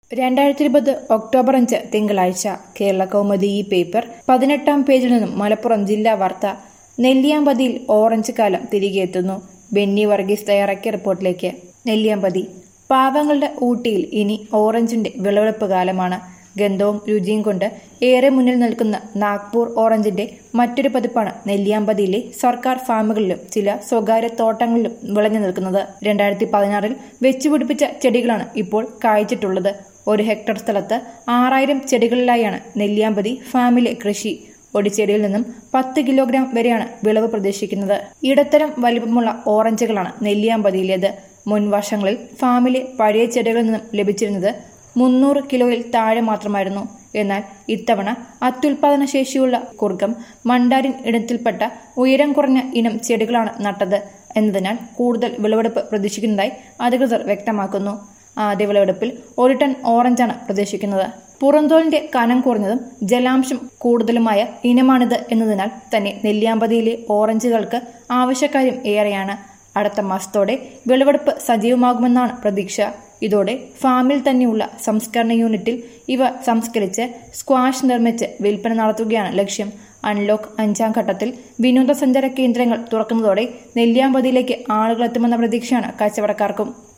രണ്ടായിരത്തി ഇരുപത് ഒക്ടോബർ അഞ്ച് തിങ്കളാഴ്ച കേരള കൗമുദി ഈ പേപ്പർ പതിനെട്ടാം പേജിൽ നിന്നും മലപ്പുറം ജില്ലാ വാർത്ത നെല്ലിയാമ്പതിയിൽ ഓറഞ്ച് കാലം തിരികെ എത്തുന്നു ബെന്നി വർഗീസ് തയ്യാറാക്കിയ റിപ്പോർട്ടിലേക്ക് നെല്ലിയാമ്പതി പാവങ്ങളുടെ ഊട്ടിയിൽ ഇനി ഓറഞ്ചിന്റെ വിളവെടുപ്പ് കാലമാണ് ഗന്ധവും രുചിയും കൊണ്ട് ഏറെ മുന്നിൽ നിൽക്കുന്ന നാഗ്പൂർ ഓറഞ്ചിന്റെ മറ്റൊരു പതിപ്പാണ് നെല്ലിയാമ്പതിയിലെ സർക്കാർ ഫാമുകളിലും ചില സ്വകാര്യ തോട്ടങ്ങളിലും വിളഞ്ഞു നിൽക്കുന്നത് രണ്ടായിരത്തി പതിനാറിൽ വെച്ചുപിടിപ്പിച്ച ചെടികളാണ് ഇപ്പോൾ കായ്ച്ചിട്ടുള്ളത് ഒരു ഹെക്ടർ സ്ഥലത്ത് ആറായിരം ചെടികളിലായാണ് നെല്ലിയാമ്പതി ഫാമിലെ കൃഷി ഒരു ചെടിയിൽ നിന്നും പത്ത് കിലോഗ്രാം വരെയാണ് വിളവ് പ്രതീക്ഷിക്കുന്നത് ഇടത്തരം വലിപ്പമുള്ള ഓറഞ്ചുകളാണ് നെല്ലിയാമ്പതിയിലേത് മുൻ വർഷങ്ങളിൽ ഫാമിലെ പഴയ ചെടികളിൽ നിന്നും ലഭിച്ചിരുന്നത് മുന്നൂറ് കിലോയിൽ താഴെ മാത്രമായിരുന്നു എന്നാൽ ഇത്തവണ അത്യുൽപാദന ശേഷിയുള്ള കുർഗം മണ്ടാരിൻ ഇനത്തിൽപ്പെട്ട ഉയരം കുറഞ്ഞ ഇനം ചെടികളാണ് നട്ടത് എന്നതിനാൽ കൂടുതൽ വിളവെടുപ്പ് പ്രതീക്ഷിക്കുന്നതായി അധികൃതർ വ്യക്തമാക്കുന്നു ആദ്യ വിളവെടുപ്പിൽ ഒരു ടൺ ഓറഞ്ചാണ് പ്രതീക്ഷിക്കുന്നത് പുറന്തോലിന്റെ കനം കുറഞ്ഞതും ജലാംശം കൂടുതലുമായ ഇനമാണിത് എന്നതിനാൽ തന്നെ നെല്ലിയാമ്പതിയിലെ ഓറഞ്ചുകൾക്ക് ആവശ്യക്കാരും ഏറെയാണ് അടുത്ത മാസത്തോടെ വിളവെടുപ്പ് സജീവമാകുമെന്നാണ് പ്രതീക്ഷ ഇതോടെ ഫാമിൽ തന്നെയുള്ള സംസ്കരണ യൂണിറ്റിൽ ഇവ സംസ്കരിച്ച് സ്ക്വാഷ് നിർമ്മിച്ച് വിൽപ്പന നടത്തുകയാണ് ലക്ഷ്യം അൺലോക്ക് അഞ്ചാം ഘട്ടത്തിൽ വിനോദസഞ്ചാര കേന്ദ്രങ്ങൾ തുറക്കുന്നതോടെ നെല്ലിയാമ്പതിയിലേക്ക് ആളുകൾ എത്തുമെന്ന പ്രതീക്ഷയാണ് കച്ചവടക്കാർക്കും